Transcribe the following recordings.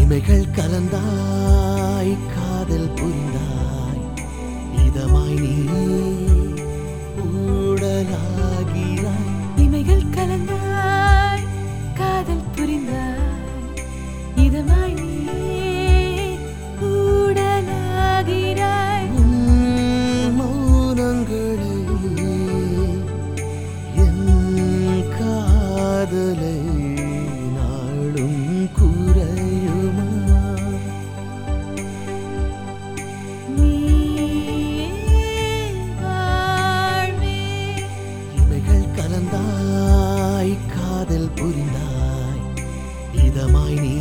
இமைகள் கலந்தாய் காதல் புரிந்தாய் இதமாய் நீ ஊடலாகிறாய் இமைகள் கலந்தாய் காதல் புரிந்தாய் இதமாய் நீ ஊடலாகிறாய் உன் மௌனங்களே என் காதலை நாளும் குறையுமா நீயே வாழ்வே இமைகள் கலந்தாய் காதல் புரிந்தாய் இதமாய் நீ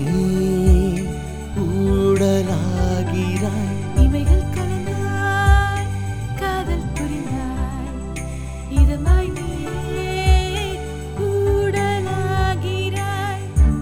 ஊடலாகிறாய் இமைகள் கலந்தாய் காதல் புரிந்தாய் இதமாய் நீயே ஊடலாகிறாய்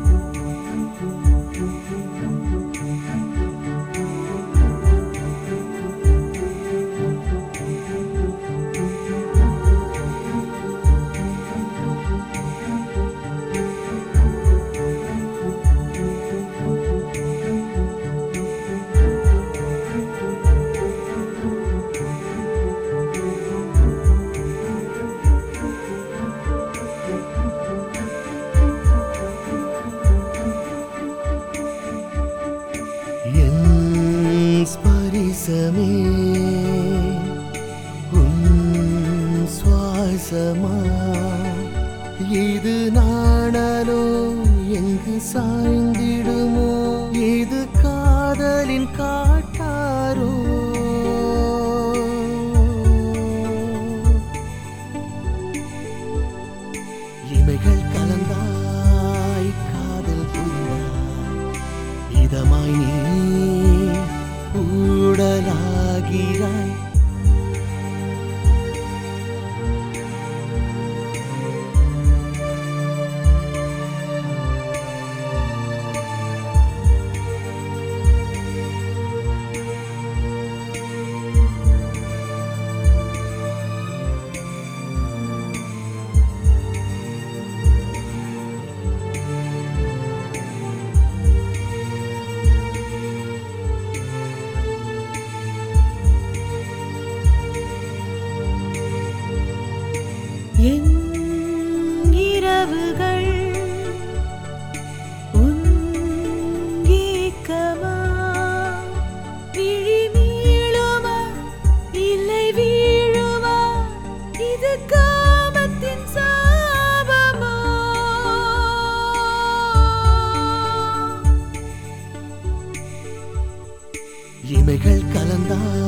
என் ஸ்பரிசமே உன் சுவாசமா இது நாணலோ எங்கு சாய்ந்திடுமோ இது காதலின் காட்டாரோ இமைகள் கலந்தாய் காதல் புரிந்தாய் இதமாய் நீ ஊடலாகிறாய் என் இரவுகள் உன் ஏக்கமா விழி மீளுமா இல்லை வீழுமா இது காமத்தின் சாபமா இமைகள் கலந்தாய்